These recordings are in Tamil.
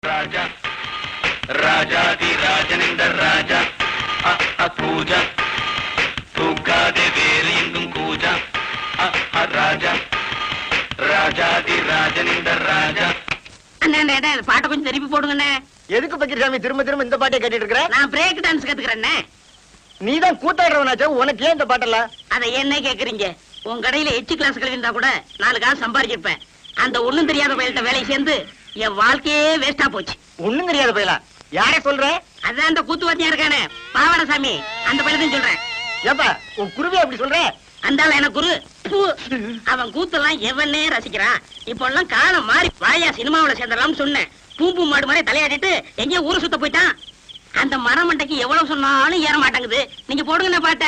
ராஜா ராஜாதி ராஜனிந்த ராஜா அ, அ, பூஜா தூக்காதே வேறு எங்கும் கூஜா அ, அ, ராஜா ராஜாதி ராஜனிந்த ராஜா அண்ணே அண்ணே, அண்ணே, இந்த பாட்டை கொஞ்சம் திருப்பி போடுங்கண்ணே எதுக்கு பக்கிரசாமி திரும்ப திரும்ப இந்த பாட்டை கேட்டுட்டு இருக்கிற நான் பிரேக் டான்ஸ் கத்துக்கிறேன்னே நீ தான் கூத்தாடுறவனாச்சே உனக்கு ஏன் இந்த பாட்டெல்லாம் அதை என்ன கேக்குறீங்க உன் கடையில எச்சு கிளாஸ் கழிந்தா கூட நாலு காசு சம்பாதிச்சிருப்பேன் அந்த ஒண்ணும் தெரியாத பயில்கிட்ட வேலை சேர்ந்து என் வாழ்க்கையே வேஸ்டா போச்சு ஒண்ணும் தெரியாத பையலா யார சொல்ற அதான் அந்த கூத்துவாத்தியா இருக்கானே பாவடசாமி அந்த பையன் சொல்றேன் ஏப்பா உன் குருவி அப்படி சொல்ற அந்த ஆளு எனக்கு குரு பூ. அவன் கூத்தெல்லாம் எவனே ரசிக்கிறான் இப்போ எல்லாம் காலம் மாறி வாயா சினிமாவுல சேர்ந்தலாம்னு சொன்னேன் பூம்பூ மாடு மாதிரி தலையாடிட்டு எங்கேயோ ஊரு சுத்த போயிட்டான் அந்த மரமண்டைக்கு எவ்வளவு சொன்னாலும் ஏற மாட்டேங்குது நீங்க போடுங்க பாட்ட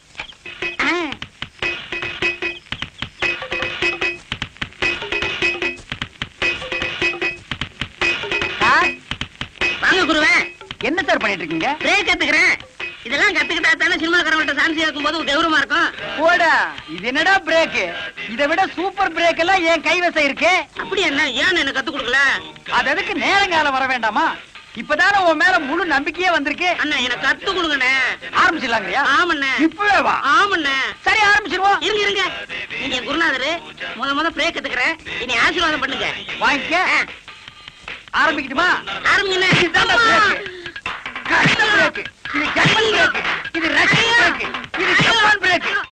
வாங்க குருவே என்ன சார் பண்ணிட்டு இருக்கீங்க பிரேக் கத்துக்கிறேன் இதெல்லாம் கத்துக்கிட்டா தானே சினிமாக்காரங்கள்ட்ட சான்ஸ் இருக்கும் போது ஒரு கௌரவமா இருக்கும் போடா இது என்னடா பிரேக் இதை விட சூப்பர் பிரேக் எல்லாம் என் கைவசம் இருக்கு அப்படி என்ன ஏன் எனக்கு கத்து கொடுக்கல அது அதுக்கு நேரங்காலம் வர வேண்டாமா இப்பதானே உன் மேல முழு நம்பிக்கையே வந்திருக்கு அண்ணா எனக்கு கத்து கொடுங்கண்ணே ஆரம்பிச்சிடலாங்கய்யா ஆமண்ணே இப்பவே வா ஆமண்ணே சரி ஆரம்பிச்சிருவோம் இருங்க இருங்க நீங்க என் குருநாதரு முத முத பிரேக் கத்துக்கிறேன் இனி ஆசீர்வாதம் பண்ணுங்க வாங்கிக்க ஆரம்பிக்கட்டுமா ஆரம்பிங்கண்ணே இதுதான்டா அம்மா. பிரேக் கஷ்ட பிரேக் இது ஜர்மன் பிரேக் இது ரஷ்யன் பிரேக் இது ஜப்பான் பிரேக்